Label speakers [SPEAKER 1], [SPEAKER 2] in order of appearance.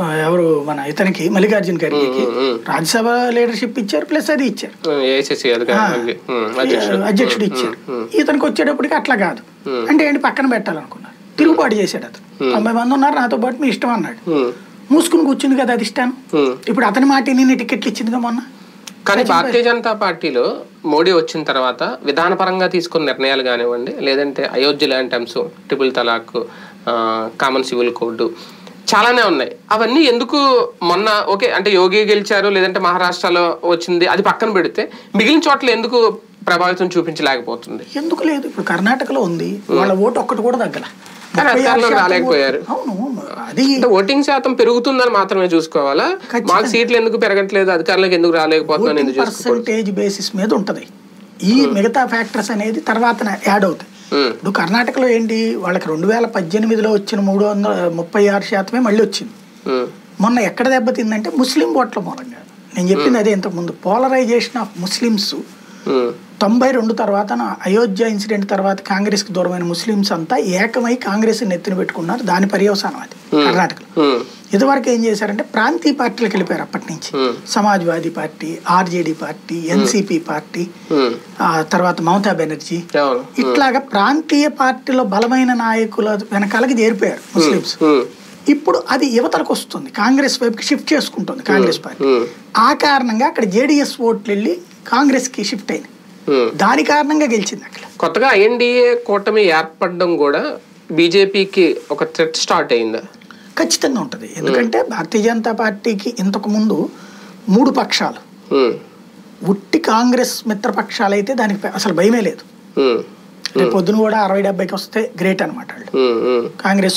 [SPEAKER 1] ఆ, ఎవరు మన ఇతనికి మల్లికార్జున ఖర్గేకి రాజ్యసభ లీడర్షిప్ ఇచ్చారు ప్లస్ అది ఇచ్చారు
[SPEAKER 2] ఏసీసీ అధికారి ఉమ్, అధ్యక్షుడు
[SPEAKER 1] అధ్యక్షుడు ఇచ్చారు ఇతనికి వచ్చేటప్పటికి అట్లా కాదు అంటే ఏంటి పక్కన పెట్టాలనుకున్నారు తిరుగుబాటు చేశాడు అతను తొంభై మంది ఉన్నారు నాతో పాటు మీ ఇష్టం అన్నాడు
[SPEAKER 2] ఉమ్,
[SPEAKER 1] మూసుకుని కూర్చుంది కదా అధిష్టానం
[SPEAKER 2] ఉమ్.
[SPEAKER 1] ఇప్పుడు అతని మాట నేను టికెట్లు ఇచ్చిందిగా మొన్న
[SPEAKER 2] కానీ భారతీయ జనతా పార్టీలో మోడీ వచ్చిన తర్వాత విధానపరంగా తీసుకున్న నిర్ణయాలు కానివ్వండి లేదంటే అయోధ్య లాంటి అంశం ట్రిపుల్ తలాక్ ఆ, కామన్ సివిల్ కోడ్ చాలానే ఉన్నాయి అవన్నీ ఎందుకు మొన్న ఓకే అంటే యోగి గెలిచారు లేదంటే మహారాష్ట్రలో వచ్చింది అది పక్కన పెడితే మిగిలిన చోట్ల ఎందుకు ప్రభావితం చూపించలేకపోతుంది
[SPEAKER 1] ఎందుకు లేదు ఇప్పుడు కర్ణాటకలో ఉంది వాళ్ళ ఓటు ఒక్కటి కూడా తగ్గల
[SPEAKER 2] కానీ
[SPEAKER 1] ముప్పై ఆరు
[SPEAKER 2] అధికారంలోకి
[SPEAKER 1] శాతం
[SPEAKER 2] రాలేకపోయారు.
[SPEAKER 1] ఓటు- అవును అది
[SPEAKER 2] అంటే ఓటింగ్ శాతం పెరుగుతుందని మాత్రమే చూసుకోవాలా మాకు సీట్లు ఎందుకు పెరగట్లేదు అధికారంలోకి ఎందుకు రాలేకపోతున్నాను ఎందుకు చూసుకోవాలి
[SPEAKER 1] పర్సంటేజ్ బేసిస్ మీద ఉంటది ఈ మిగతా ఫ్యాక్టర్స్ అనేది తర్వాత యాడ్ అవుతాయి
[SPEAKER 2] ఉమ్,
[SPEAKER 1] ఇప్పుడు కర్ణాటకలో ఏంటి వాళ్ళకి రెండు వేల పద్దెనిమిదిలో వచ్చిన మూడు వందల ముప్పై ఆరు శాతమే మళ్ళీ వచ్చింది
[SPEAKER 2] ఉమ్,
[SPEAKER 1] మొన్న ఎక్కడ దెబ్బతిందంటే ముస్లిం ఓట్ల మూలంగా నేను చెప్పింది అదే ఇంతకుముందు పోలరైజేషన్ ఆఫ్ ముస్లిమ్స్
[SPEAKER 2] ఉమ్,
[SPEAKER 1] తొంభై రెండు తర్వాత నా అయోధ్య ఇన్సిడెంట్ తర్వాత కాంగ్రెస్కి దూరమైన ముస్లిమ్స్ అంతా ఏకమై కాంగ్రెస్ నెత్తిన పెట్టుకున్నారు దాని పర్యవసానం అది కర్ణాటకలో
[SPEAKER 2] ఉమ్,
[SPEAKER 1] ఇదివరకు ఏం చేశారంటే ప్రాంతీయ పార్టీలకు వెళ్ళిపోయారు అప్పటి నుంచి
[SPEAKER 2] Hmm.
[SPEAKER 1] Samajwadi party RJD party NCP party
[SPEAKER 2] ఉమ్,
[SPEAKER 1] ఆ తర్వాత మమతా బెనర్జీ
[SPEAKER 2] అవును
[SPEAKER 1] ఇట్లాగా ప్రాంతీయ పార్టీలో బలమైన నాయకుల వెనకాలకి చేరిపోయారు ముస్లిమ్స్
[SPEAKER 2] ఉమ్,
[SPEAKER 1] ఇప్పుడు అది యువతలకు వస్తుంది కాంగ్రెస్ వైపుకి షిఫ్ట్ చేసుకుంటుంది కాంగ్రెస్ పార్టీ
[SPEAKER 2] ఉమ్,
[SPEAKER 1] ఆ కారణంగా అక్కడ జేడిఎస్ ఓట్లు వెళ్ళి కాంగ్రెస్కి షిఫ్ట్ అయింది
[SPEAKER 2] ఉమ్.
[SPEAKER 1] దాని కారణంగా గెలిచింది అక్కడ
[SPEAKER 2] కొత్తగా ఐఎన్డిఏ కూటమి ఏర్పడడం కూడా బీజేపీకి ఒక థ్రెట్ స్టార్ట్ అయిందా
[SPEAKER 1] ఖచ్చితంగా ఉంటుంది ఎందుకంటే భారతీయ జనతా పార్టీకి ఇంతకు ముందు మూడు పక్షాలు
[SPEAKER 2] ఉమ్,
[SPEAKER 1] ఉట్టి కాంగ్రెస్ మిత్రపక్షాలు అయితే దానికి పె- అసలు భయమే లేదు
[SPEAKER 2] ఉమ్,
[SPEAKER 1] రేపు పొద్దున కూడా అరవై డెబ్బైకి వస్తే గ్రేట్ అనమాట వాళ్ళు
[SPEAKER 2] ఉమ్, ఉమ్,
[SPEAKER 1] కాంగ్రెస్